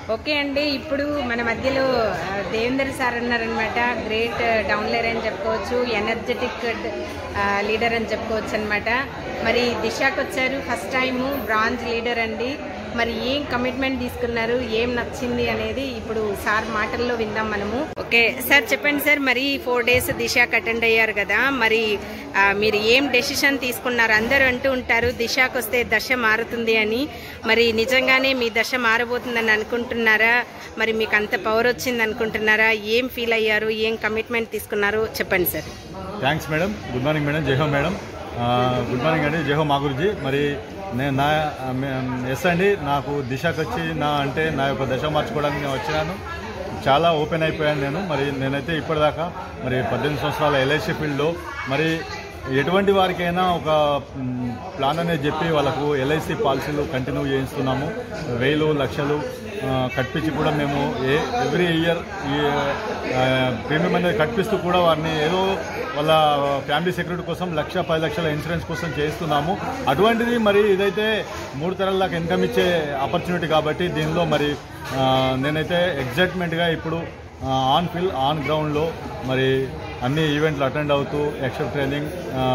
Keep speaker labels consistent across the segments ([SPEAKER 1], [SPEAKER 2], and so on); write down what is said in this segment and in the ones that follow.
[SPEAKER 1] Okay అండి ఇప్పుడు మన మధ్యలో ఆ, దేవేందర్ సార్ ఉన్నారనమాట గ్రేట్ డౌన్లర్ అని చెప్పుకోవచ్చు ఎనర్జెటిక్ లీడర్ అని చెప్పుకోవచ్చు అనమాట మరి దిశకు వచ్చారు ఫస్ట్ టైము బ్రాంజ్ లీడర్ అండి మరి ఏం కమిట్మెంట్ తీసుకున్నారు ఏం నచ్చింది అనేది ఇప్పుడు సార్ మాటల్లో విందాం మనము ఓకే సార్ చెప్పండి సార్ మరి ఫోర్ డేస్ దిశకు అటెండ్ అయ్యారు కదా మరి ఆ, మీరు ఏం డెసిషన్ తీసుకున్నారు అందరూ అంటూ ఉంటారు దిశకు వస్తే దశ మారుతుంది అని మరి నిజంగానే మీ దశ మారబోతుందని అనుకుంటున్నారా మరి మీకు అంత పవర్ వచ్చింది అనుకుంటున్నారా ఏం ఫీల్ అయ్యారు ఏం కమిట్మెంట్ తీసుకున్నారు చెప్పండి sir
[SPEAKER 2] thanks madam good morning madam జయహో మేడం ఆ, గుడ్ మార్నింగ్ అండి జయహో మా గురుజీ మరి నేను నా ఎస్ అండి నాకు దిశకు వచ్చి నా అంటే నా యొక్క దశ మార్చుకోవడానికి నేను వచ్చినాను చాలా ఓపెన్ అయిపోయాను నేను మరి నేనైతే ఇప్పటిదాకా మరి పద్దెనిమిది సంవత్సరాల ఎల్ఐసి ఫీల్డ్లో మరి ఎటువంటి వారికైనా ఒక మ్, ప్లాన్ అనేది చెప్పి వాళ్ళకు ఎల్ఐసి పాలసీలు కంటిన్యూ చేయిస్తున్నాము వేలు లక్షలు ఆ, కట్టించి కూడా మేము ఏ ఎవ్రీ ఇయర్ ఈ ఆ, ప్రీమియం అనేది కట్టిస్తూ కూడా వారిని ఏదో వాళ్ళ ఫ్యామిలీ సెక్యూరిటీ కోసం లక్ష పది లక్షల ఇన్సూరెన్స్ కోసం చేయిస్తున్నాము అటువంటిది మరి ఇదైతే మూడు తరాల దాకా ఇన్కమ్ ఇచ్చే ఆపర్చునిటీ కాబట్టి దీనిలో మరి ఆ, నేనైతే ఎగ్జైట్మెంట్గా ఇప్పుడు ఆన్ ఫీల్డ్ ఆన్ గ్రౌండ్లో మరి అన్ని ఈవెంట్లు అటెండ్ అవుతూ extra training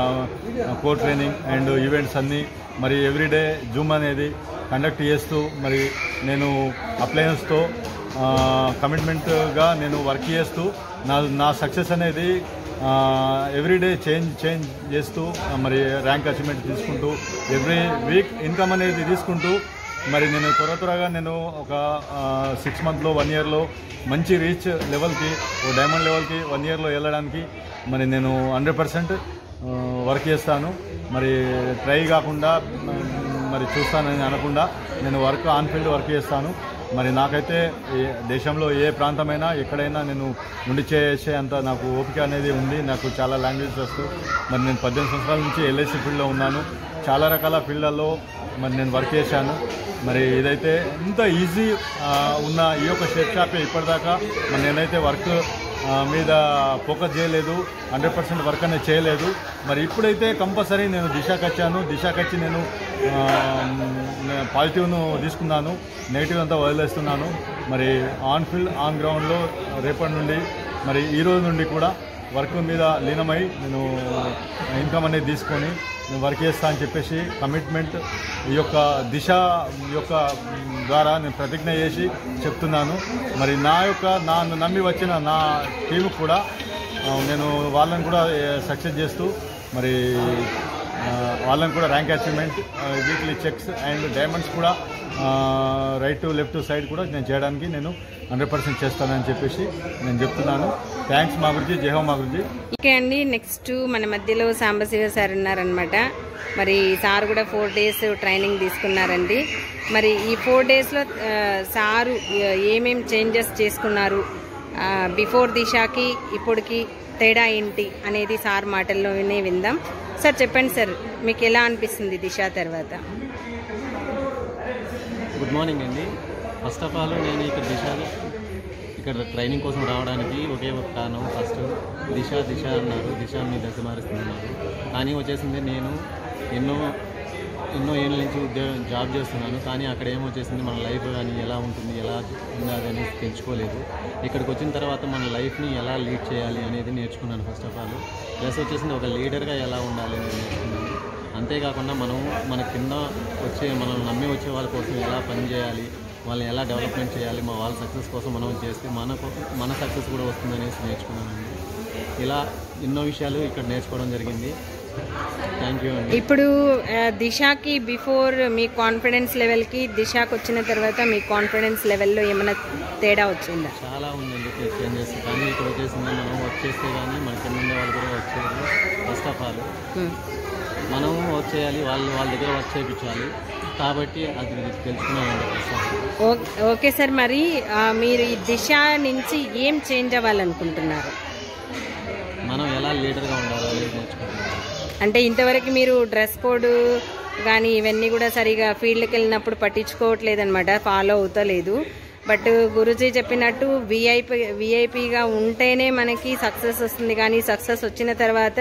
[SPEAKER 2] core training and events అన్నీ మరి ఎవ్రీడే జూమ్ అనేది కండక్ట్ చేస్తూ మరి నేను అప్లయన్స్తో కమిట్మెంట్గా నేను వర్క్ చేస్తూ నా నా సక్సెస్ అనేది ఎవ్రీడే చేంజ్ చేంజ్ చేస్తూ ఆ, మరి ర్యాంక్ అచీవ్మెంట్ తీసుకుంటూ ఎవ్రీ వీక్ ఇన్కమ్ అనేది తీసుకుంటూ మరి నేను త్వర త్వరగా నేను ఒక సిక్స్ మంత్లో వన్ ఇయర్లో మంచి రీచ్ లెవెల్కి ఓ డైమండ్ లెవెల్కి వన్ ఇయర్లో వెళ్ళడానికి మరి నేను హండ్రెడ్ పర్సెంట్ వర్క్ చేస్తాను మరి ట్రై కాకుండా మ్, మరి చూస్తానని అనకుండా నేను వర్క్ ఆన్ ఫీల్డ్ వర్క్ చేస్తాను మరి నాకైతే ఏ దేశంలో ఏ ప్రాంతమైనా ఎక్కడైనా నేను ఉండి చేసే అంత నాకు ఓపిక అనేది ఉంది నాకు చాలా లాంగ్వేజ్ వస్తూ మరి నేను పద్దెనిమిది సంవత్సరాల నుంచి ఎల్ఐసి ఫీల్డ్లో ఉన్నాను చాలా రకాల ఫీల్డ్లలో మరి నేను వర్క్ చేశాను మరి ఇదైతే ఇంత ఈజీ ఆ, ఉన్న ఈ యొక్క షేప్ షాపే ఇప్పటిదాకా మరి నేనైతే వర్క్ ఆ, మీద ఫోకస్ చేయలేదు హండ్రెడ్ పర్సెంట్ వర్క్ అనేది చేయలేదు మరి ఇప్పుడైతే కంపల్సరీ నేను దిశకు వచ్చాను దిశకు వచ్చి నేను ఆ, నే- పాజిటివ్ను తీసుకున్నాను నెగిటివ్ అంతా వదిలేస్తున్నాను మరి ఆన్ ఫీల్డ్ ఆన్ గ్రౌండ్లో రేపటి నుండి మరి ఈ రోజు నుండి కూడా వర్క్ మీద లీనమై నేను ఇన్కమ్ అనేది తీసుకొని నేను వర్క్ చేస్తా అని చెప్పేసి కమిట్మెంట్ ఈ యొక్క దిశ యొక్క ద్వారా నేను ప్రతిజ్ఞ చేసి చెప్తున్నాను మరి నా యొక్క నా నమ్మి వచ్చిన నా టీం కూడా ఆ, నేను వాళ్ళని కూడా సక్సెస్ చేస్తూ మరి ఆ, వాళ్ళని కూడా rank achievement weekly checks and diamonds కూడా రైట్ టు లెఫ్ట్ సైడ్ కూడా నేను చేయడానికి నేను హండ్రెడ్ పర్సెంట్ చేస్తానని చెప్పేసి నేను చెప్తున్నాను థ్యాంక్స్ మా గురించి జయహో మా గురించి
[SPEAKER 1] ఓకే అండి నెక్స్ట్ మన మధ్యలో సాంబశివ సార్ ఉన్నారనమాట మరి సార్ కూడా ఫోర్ డేస్ ట్రైనింగ్ తీసుకున్నారండి మరి ఈ ఫోర్ డేస్లో సారు ఏమేం చేంజెస్ చేసుకున్నారు బిఫోర్ దిశాకి ఇప్పటికి తేడా ఏంటి అనేది సార్ మాటల్లోనే విందాం సార్ చెప్పండి సార్ మీకు ఎలా అనిపిస్తుంది దిశ తర్వాత
[SPEAKER 3] గుడ్ మార్నింగ్ అండి ఫస్ట్ ఆఫ్ ఆల్ నేను ఇక్కడ దిశ ఇక్కడ ట్రైనింగ్ కోసం రావడానికి ఒకే ఒక కారణం ఫస్ట్ దిశ దిశ అన్నారు దిశ మీ దశ మారుస్తున్నారు కానీ వచ్చేసింది నేను ఎన్నో ఎన్నో ఏళ్ళ నుంచి ఉద్యోగం జాబ్ చేస్తున్నాను కానీ అక్కడ ఏమొచ్చేసింది మన లైఫ్ కానీ ఎలా ఉంటుంది ఎలా ఉన్నది అని తెలుసుకోలేదు ఇక్కడికి వచ్చిన తర్వాత మన లైఫ్ని ఎలా లీడ్ చేయాలి అనేది నేర్చుకున్నాను ఫస్ట్ ఆఫ్ ఆల్ ప్లస్ వచ్చేసింది ఒక లీడర్గా ఎలా ఉండాలి అనేది నేర్చుకున్నాను అంతేకాకుండా మనం మన కింద వచ్చే మనం నమ్మి వచ్చే వాళ్ళ కోసం ఎలా పని చేయాలి వాళ్ళని ఎలా డెవలప్మెంట్ చేయాలి మా వాళ్ళ సక్సెస్ కోసం మనం చేస్తే మనకు మన సక్సెస్ కూడా వస్తుందనేసి నేర్చుకున్నానండి ఇలా ఎన్నో విషయాలు ఇక్కడ నేర్చుకోవడం జరిగింది థ్యాంక్ యూ అండి
[SPEAKER 1] ఇప్పుడు ఆ, దిశకి బిఫోర్ మీ కాన్ఫిడెన్స్ లెవెల్కి దిశకు వచ్చిన తర్వాత మీ కాన్ఫిడెన్స్ లెవెల్లో ఏమైనా తేడా వచ్చిందా
[SPEAKER 3] చాలా ఉందండి చేంజెస్ కానీ ఇక్కడ వచ్చేసింది మనం వర్క్ చేస్తే కానీ మన కింద ఉండే వాళ్ళు కూడా వర్క్ చేయాలి ఫస్ట్ ఆఫ్ ఆల్
[SPEAKER 1] ఉమ్.
[SPEAKER 3] మనం వర్క్ చేయాలి వాళ్ళు వాళ్ళ దగ్గర వర్క్ చేయించాలి కాబట్టి అది తెలుసుకున్నానండి ఫస్ట్ ఆఫ్ ఆల్
[SPEAKER 1] ఓ- ఓకే సార్ మరి ఆ, మీరు ఈ దిశ నుంచి ఏం చేంజ్ అవ్వాలనుకుంటున్నారు
[SPEAKER 3] మనం ఎలా లీడర్గా ఉండాలో అనేది నేర్చుకుంటున్నాం
[SPEAKER 1] అంటే ఇంతవరకు మీరు డ్రెస్ కోడ్ కానీ ఇవన్నీ కూడా సరిగా ఫీల్డ్కి వెళ్ళినప్పుడు పట్టించుకోవట్లేదు అనమాట ఫాలో అవుతలేదు బట్ గురుజీ చెప్పినట్టు విఐపి విఐపిగా ఉంటేనే మనకి సక్సెస్ వస్తుంది కానీ సక్సెస్ వచ్చిన తర్వాత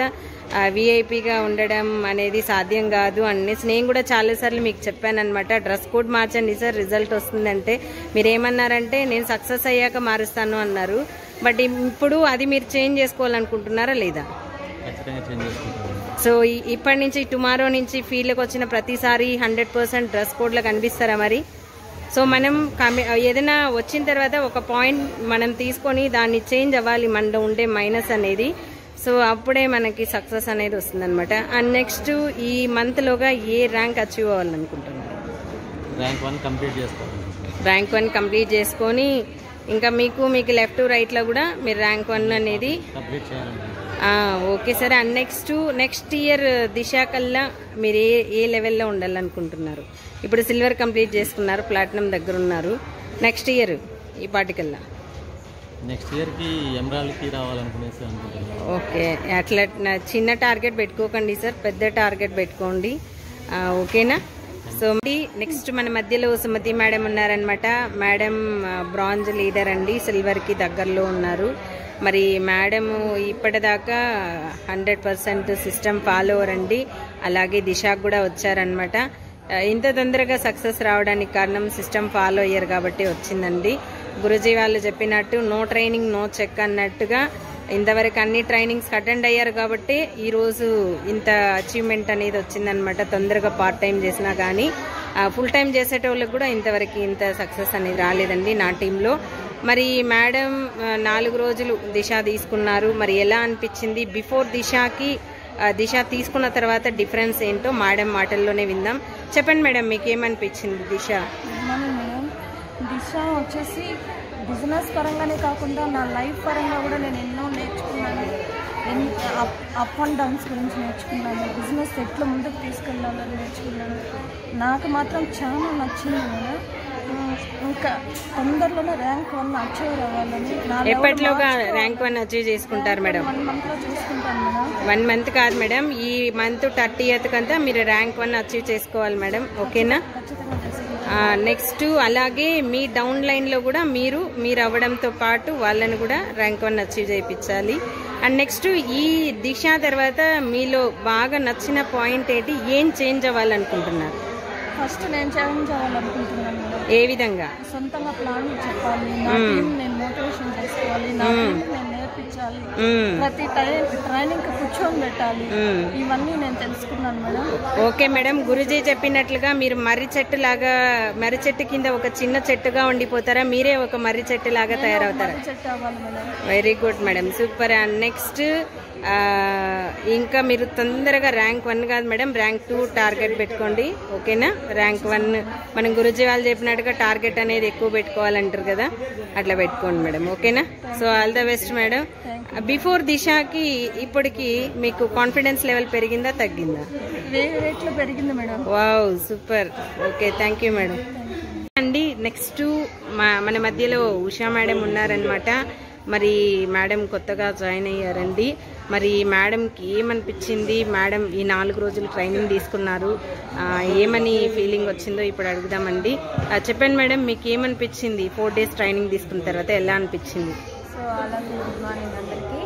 [SPEAKER 1] విఐపిగా ఉండడం అనేది సాధ్యం కాదు అనేసి నేను కూడా చాలాసార్లు మీకు చెప్పాను అనమాట డ్రెస్ కోడ్ మార్చండి సార్ రిజల్ట్ వస్తుందంటే మీరు ఏమన్నారంటే నేను సక్సెస్ అయ్యాక మారుస్తాను అన్నారు బట్ ఇప్పుడు అది మీరు చేంజ్ చేసుకోవాలనుకుంటున్నారా లేదా
[SPEAKER 3] ఖచ్చితంగా చేంజ్ చేసుకుంటాను
[SPEAKER 1] సో ఈ- ఇప్పటి నుంచి టుమారో నుంచి ఫీల్డ్కి వచ్చిన ప్రతిసారి హండ్రెడ్ పర్సెంట్ డ్రెస్ కోడ్లో కనిపిస్తారా మరి సో మనం కమి- ఏదైనా వచ్చిన తర్వాత ఒక పాయింట్ మనం తీసుకొని దాన్ని చేంజ్ అవ్వాలి మనలో ఉండే మైనస్ అనేది సో అప్పుడే మనకి సక్సెస్ అనేది వస్తుందన్నమాట అండ్ నెక్స్ట్ ఈ మంత్లోగా ఏ ర్యాంక్ అచీవ్ అవ్వాలనుకుంటున్నారు
[SPEAKER 3] ర్యాంక్ వన్ కంప్లీట్ చేసుకోవాలి
[SPEAKER 1] ర్యాంక్ వన్ కంప్లీట్ చేసుకొని ఇంకా మీకు మీకు లెఫ్ట్ రైట్లో కూడా మీరు ర్యాంక్ వన్ అనేది
[SPEAKER 3] కంప్లీట్ చేయాలనుకుంటున్నాను
[SPEAKER 1] ఆ, okay sir and next next year Disha కల్లా మీరు ఏ ఏ లెవెల్లో ఉండాలనుకుంటున్నారు ఇప్పుడు సిల్వర్ కంప్లీట్ చేసుకున్నారు ప్లాటినం దగ్గర ఉన్నారు నెక్స్ట్ ఇయర్ ఈ పాటికల్లా
[SPEAKER 3] నెక్స్ట్ ఇయర్కి ఎమరాల్డ్కి రావాలనుకునేసి అనుకుంటున్నాను
[SPEAKER 1] ఓకే అట్లా నా- చిన్న టార్గెట్ పెట్టుకోకండి సార్ పెద్ద టార్గెట్ పెట్టుకోండి ఆ, ఓకేనా సో మరి నెక్స్ట్ మన మధ్యలో సుమతి మేడం ఉన్నారనమాట మేడం బ్రాంజ్ లీడర్ అండి సిల్వర్కి దగ్గరలో ఉన్నారు మరి మేడం ఇప్పటిదాకా హండ్రెడ్ పర్సెంట్ సిస్టమ్ ఫాలోవర్ అండి అలాగే దిశకు కూడా వచ్చారనమాట ఆ, ఇంత తొందరగా సక్సెస్ రావడానికి కారణం సిస్టమ్ ఫాలో అయ్యారు కాబట్టి వచ్చిందండి గురుజీ వాళ్ళు చెప్పినట్టు నో ట్రైనింగ్ నో చెక్ అన్నట్టుగా ఇంతవరకు అన్ని ట్రైనింగ్స్ అటెండ్ అయ్యారు కాబట్టి ఈరోజు ఇంత అచీవ్మెంట్ అనేది వచ్చిందనమాట తొందరగా పార్ట్ టైం చేసినా కానీ ఫుల్ టైం చేసేటోళ్ళకి కూడా ఇంతవరకు ఇంత సక్సెస్ అనేది రాలేదండి నా టీంలో మరి మేడం ఆ, నాలుగు రోజులు దిశ తీసుకున్నారు మరి ఎలా అనిపించింది బిఫోర్ దిశకి ఆ, దిశ తీసుకున్న తర్వాత డిఫరెన్స్ ఏంటో మేడం మాటల్లోనే విందాం చెప్పండి మేడం మీకు ఏమనిపించింది దిశ
[SPEAKER 4] మార్నింగ్ మేడం దిశ వచ్చేసి బిజినెస్ పరంగానే కాకుండా నా లైఫ్ పరంగా కూడా నేను ఎన్నో నేర్చుకున్నాను ఎన్- అప్ అప్ అండ్ డౌన్స్ గురించి నేర్చుకున్నాను బిజినెస్ ఎట్లా ముందుకు తీసుకెళ్ళాలని నేర్చుకున్నాను నాకు మాత్రం చాలా నచ్చింది మేడం ఉమ్, ఇంకా తొందరలోనే ర్యాంక్ వన్ అచీవ్ అవ్వాలని నా level
[SPEAKER 1] ఎప్పటిలోగా
[SPEAKER 4] మార్చుకోవాలి.
[SPEAKER 1] ర్యాంక్ వన్ అచీవ్ చేసుకుంటారు మేడం
[SPEAKER 4] వన్ మంత్లో చూసుకుంటాను మేడం
[SPEAKER 1] వన్ మంత్ కాదు మేడం ఈ మంత్ థర్టీ కంతా మీరు ర్యాంక్ వన్ అచీవ్ చేసుకోవాలి మేడం ఓకేనా
[SPEAKER 4] ఖచ్చితంగా చేసుకుంటాను
[SPEAKER 1] నెక్స్ట్ అలాగే మీ డౌన్ లైన్లో కూడా మీరు మీరు అవ్వడంతో పాటు వాళ్ళని కూడా ర్యాంక్ వన్ అచీవ్ చేయించాలి అండ్ నెక్స్ట్ ఈ దిశ తర్వాత మీలో బాగా నచ్చిన పాయింట్ ఏంటి ఏం చేంజ్ అవ్వాలనుకుంటున్నారు
[SPEAKER 4] ఫస్ట్ నేను ఛాలెంజ్ అవ్వాలనుకుంటున్నాను మేడం
[SPEAKER 1] ఏ విధంగా
[SPEAKER 4] సొంతంగా ప్లాన్ చెప్పాలి నా టీం నేను మోటివేషన్ చేసుకోవాలి నా టీం నేను నేర్పించాలి
[SPEAKER 1] మ్మ్.
[SPEAKER 4] ప్రతి టైం ట్రైనింగ్ కూర్చొని పెట్టాలి
[SPEAKER 1] మ్మ్.
[SPEAKER 4] ఇవన్నీ నేను తెలుసుకున్నాను మేడం
[SPEAKER 1] ఓకే మేడం గురుజీ చెప్పినట్లుగా మీరు మర్రి చెట్టు లాగా మర్రి చెట్టు కింద ఒక చిన్న చెట్టుగా ఉండిపోతారా మీరే ఒక మర్రి చెట్టు లాగా తయారవుతారా
[SPEAKER 4] సెట్ అవ్వాలి madam
[SPEAKER 1] very good madam super and next ఇంకా మీరు తొందరగా ర్యాంక్ వన్ కాదు మేడం ర్యాంక్ టూ టార్గెట్ పెట్టుకోండి ఓకేనా ర్యాంక్ వన్ మనం గురుజీ వాళ్ళు చెప్పినట్టుగా టార్గెట్ అనేది ఎక్కువ పెట్టుకోవాలంటారు కదా అట్లా పెట్టుకోండి మేడం ఓకేనా so all the best madam before దిశాకి ఇప్పటికి మీకు కాన్ఫిడెన్స్ లెవెల్ పెరిగిందా తగ్గిందా
[SPEAKER 4] వేరే రేట్లో పెరిగింది madam
[SPEAKER 1] wow super okay thank you madam అండి నెక్స్ట్ మా మన మధ్యలో ఉషా మేడం ఉన్నారనమాట మరి మేడం కొత్తగా జాయిన్ అయ్యారండి మరి మేడంకి ఏమనిపించింది మేడం ఈ నాలుగు రోజులు ట్రైనింగ్ తీసుకున్నారు ఆ, ఏమని ఫీలింగ్ వచ్చిందో ఇప్పుడు అడుగుదామండి ఆ, చెప్పండి మేడం మీకు ఏమనిపించింది ఫోర్ డేస్ ట్రైనింగ్ తీసుకున్న తర్వాత ఎలా అనిపించింది
[SPEAKER 4] సో అలాగే గుడ్ మార్నింగ్ అందరికీ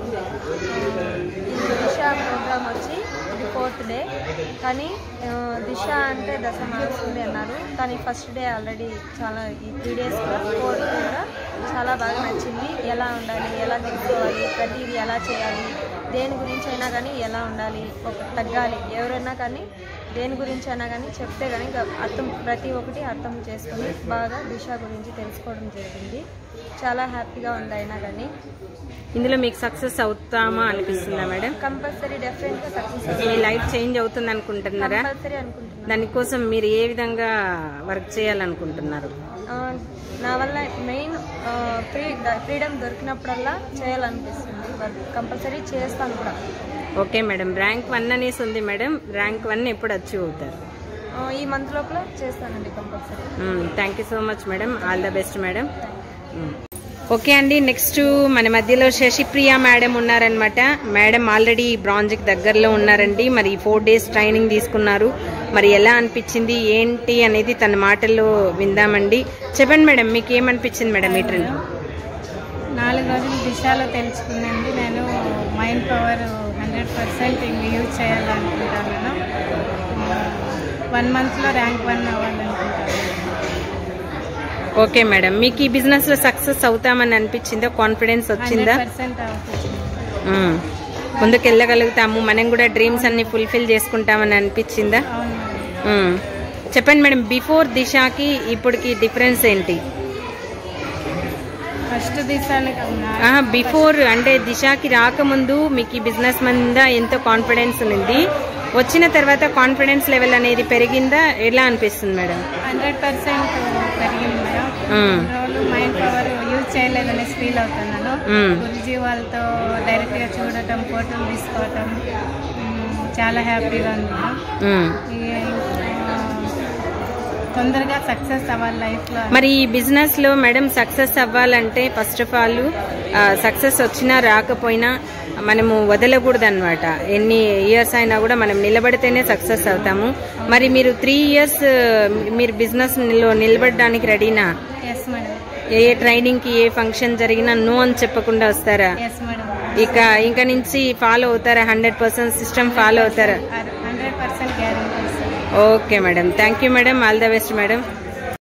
[SPEAKER 4] ఇది దిశ ప్రోగ్రామ్ వచ్చి ఇది ఫోర్త్ డే కానీ ఆ, దిశ అంటే దశ మారుస్తుంది అన్నారు కానీ ఫస్ట్ డే ఆల్రెడీ చాలా ఈ త్రీ డేస్ కూడా ఫోర్త్ కూడా చాలా బాగా నచ్చింది ఎలా ఉండాలి ఎలా తెలుసుకోవాలి ప్రతిదీ ఎలా చేయాలి దేని గురించి అయినా కానీ ఎలా ఉండాలి ఒక తగ్గాలి ఎవరైనా కానీ దేని గురించి అయినా కానీ చెప్తే కానీ ఇంకా అర్థం ప్రతి ఒక్కటి అర్థం చేసుకొని బాగా దిశ గురించి తెలుసుకోవడం జరిగింది చాలా హ్యాపీగా ఉంది అయినా కానీ
[SPEAKER 1] ఇందులో మీకు సక్సెస్ అవుతామా అనిపిస్తుందా మేడం
[SPEAKER 4] కంపల్సరీ డెఫినెట్గా సక్సెస్
[SPEAKER 1] మీ లైఫ్ చేంజ్ అవుతుంది అనుకుంటున్నారా
[SPEAKER 4] కంపల్సరీ అనుకుంటున్నాను
[SPEAKER 1] దానికోసం మీరు ఏ విధంగా వర్క్ చేయాలనుకుంటున్నారు
[SPEAKER 4] ఆ, నా వల్ల మెయిన్ ఫ్రీ ఫ్రీడమ్ దొరికినప్పుడల్లా చేయాలనిపిస్తుంది వర్క్ కంపల్సరీ చేస్తాను కూడా
[SPEAKER 1] ఓకే మేడం ర్యాంక్ వన్ అనేసి ఉంది మేడం ర్యాంక్ వన్ ఎప్పుడు అచీవ్ అవుతారు
[SPEAKER 4] ఆ, ఈ మంత్ లోపల చేస్తానండి compulsory
[SPEAKER 1] thank you so much madam all the best madam okay అండి నెక్స్ట్ మన మధ్యలో శశిప్రియ మేడం ఉన్నారనమాట మేడం ఆల్రెడీ బ్రాంజ్కి దగ్గరలో ఉన్నారండి మరి ఫోర్ డేస్ ట్రైనింగ్ తీసుకున్నారు మరి ఎలా అనిపించింది ఏంటి అనేది తన మాటల్లో విందామండి చెప్పండి మేడం మీకు ఏమనిపించింది మేడం ఈ ట్రైనింగ్
[SPEAKER 5] నాలుగు రోజులు దిశలో తెలుసుకున్నాండి నేను మైండ్ పవర్ హండ్రెడ్ పర్సెంట్ ఇంక యూజ్ చేయాలనుకుంటున్నాను వన్ మంత్లో ర్యాంక్ వన్ అవ్వాలనుకుంటున్నాను
[SPEAKER 1] ఓకే మేడం మీకు ఈ బిజినెస్ లో సక్సెస్ అవుతామని అనిపించిందా కాన్ఫిడెన్స్ వచ్చిందా
[SPEAKER 5] హండ్రెడ్ పర్సెంట్ అవుతుంది
[SPEAKER 1] మ్మ్. ముందుకు వెళ్ళగలుగుతాము మనం కూడా డ్రీమ్స్ అన్ని ఫుల్ఫిల్ చేసుకుంటామని అనిపించిందా
[SPEAKER 5] అవును మేడం
[SPEAKER 1] మ్మ్. చెప్పండి మేడం బిఫోర్ దిశాకి ఇప్పటికి డిఫరెన్స్ ఏంటి
[SPEAKER 5] ఫస్ట్ దిశానికి
[SPEAKER 1] బిఫోర్ అంటే దిశాకి రాకముందు మీకు ఈ బిజినెస్ మీద ఎంతో కాన్ఫిడెన్స్ ఉంది వచ్చిన తర్వాత కాన్ఫిడెన్స్ లెవెల్ అనేది పెరిగిందా ఎలా అనిపిస్తుంది మేడం
[SPEAKER 5] హండ్రెడ్ పర్సెంట్ పెరిగింది మేడం
[SPEAKER 1] మ్మ్.
[SPEAKER 5] రోజు మైండ్ పవర్ యూజ్ చేయలేదనేసి ఫీల్ అవుతున్నాను
[SPEAKER 1] మ్మ్.
[SPEAKER 5] గురుజీ వాళ్ళతో డైరెక్ట్గా చూడటం ఫోటోలు తీసుకోవటం మ్మ్, చాలా హ్యాపీగా ఉంది మేడం
[SPEAKER 1] మ్మ్.
[SPEAKER 5] ఈ, ఆ, తొందరగా సక్సెస్ అవ్వాలి లైఫ్లో
[SPEAKER 1] మరి ఈ బిజినెస్ లో మేడం సక్సెస్ అవ్వాలంటే ఫస్ట్ ఆఫ్ ఆల్ సక్సెస్ వచ్చినా రాకపోయినా మనము వదలకూడదు అనమాట ఎన్ని ఇయర్స్ అయినా కూడా మనం నిలబడితేనే సక్సెస్ అవుతాము మరి మీరు త్రీ ఇయర్స్ మీరు బిజినెస్ లో నిలబడడానికి రెడీనా
[SPEAKER 5] ఎస్ మేడం
[SPEAKER 1] ఏ ట్రైనింగ్ కి ఏ ఫంక్షన్ జరిగినా నో అని చెప్పకుండా వస్తారా
[SPEAKER 5] ఎస్ మేడం
[SPEAKER 1] ఇక ఇంకా నుంచి ఫాలో అవుతారా హండ్రెడ్ పర్సెంట్ సిస్టమ్ ఫాలో అవుతారా
[SPEAKER 5] హండ్రెడ్ పర్సెంట్ గ్యారంటీ ఇస్తాను
[SPEAKER 1] okay madam thank you madam all the best madam